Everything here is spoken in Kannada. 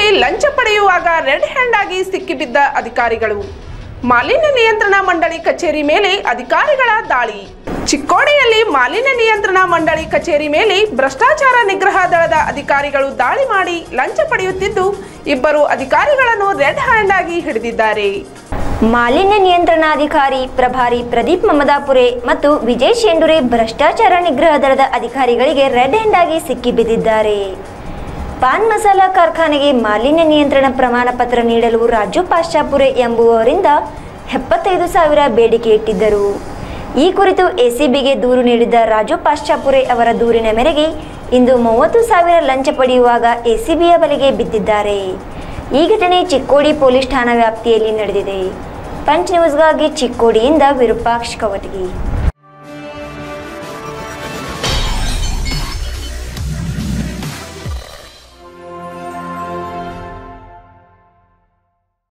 ಲಂಚ ಪಡೆಯುವಾಗ ರೆಡ್ ಹ್ಯಾಂಡ್ ಆಗಿ ಸಿಕ್ಕಿಬಿದ್ದ ಅಧಿಕಾರಿಗಳು ಮಾಲಿನ್ಯ ನಿಯಂತ್ರಣ ಮಂಡಳಿ ಕಚೇರಿ ಮೇಲೆ ಅಧಿಕಾರಿಗಳ ದಾಳಿ ಚಿಕ್ಕೋಡಿಯಲ್ಲಿ ಮಾಲಿನ್ಯ ನಿಯಂತ್ರಣ ಮಂಡಳಿ ಕಚೇರಿ ಮೇಲೆ ಭ್ರಷ್ಟಾಚಾರ ನಿಗ್ರಹ ದಳದ ಅಧಿಕಾರಿಗಳು ದಾಳಿ ಮಾಡಿ ಲಂಚ ಪಡೆಯುತ್ತಿದ್ದು ಇಬ್ಬರು ಅಧಿಕಾರಿಗಳನ್ನು ರೆಡ್ ಹ್ಯಾಂಡ್ ಆಗಿ ಹಿಡಿದಿದ್ದಾರೆ ಮಾಲಿನ್ಯ ನಿಯಂತ್ರಣಾಧಿಕಾರಿ ಪ್ರಭಾರಿ ಪ್ರದೀಪ್ ಮಮದಾಪುರೆ ಮತ್ತು ವಿಜಯ್ ಶೇಂಡುರೆ ಭ್ರಷ್ಟಾಚಾರ ನಿಗ್ರಹ ದಳದ ಅಧಿಕಾರಿಗಳಿಗೆ ರೆಡ್ ಹ್ಯಾಂಡ್ ಆಗಿ ಸಿಕ್ಕಿಬಿದ್ದಿದ್ದಾರೆ ಪಾನ್ ಮಸಾಲ ಕಾರ್ಖಾನೆಗೆ ಮಾಲಿನ್ಯ ನಿಯಂತ್ರಣ ಪ್ರಮಾಣ ಪತ್ರ ನೀಡಲು ರಾಜು ಪಾಶ್ಚಾಪುರೆ ಎಂಬುವವರಿಂದ ಎಪ್ಪತ್ತೈದು ಸಾವಿರ ಬೇಡಿಕೆ ಇಟ್ಟಿದ್ದರು ಈ ಕುರಿತು ಎಸಿಬಿಗೆ ದೂರು ನೀಡಿದ್ದ ರಾಜು ಪಾಶ್ಚಾಪುರೆ ಅವರ ದೂರಿನ ಮೇರೆಗೆ ಇಂದು ಮೂವತ್ತು ಸಾವಿರ ಲಂಚ ಪಡೆಯುವಾಗ ಎಸಿಬಿಯ ಬಲೆಗೆ ಬಿದ್ದಿದ್ದಾರೆ ಈ ಘಟನೆ ಚಿಕ್ಕೋಡಿ ಪೊಲೀಸ್ ಠಾಣಾ ವ್ಯಾಪ್ತಿಯಲ್ಲಿ ನಡೆದಿದೆ ಪಂಚ್ ನ್ಯೂಸ್ಗಾಗಿ ಚಿಕ್ಕೋಡಿಯಿಂದ ವಿರೂಪಾಕ್ಷ್ ಕವಟಗಿ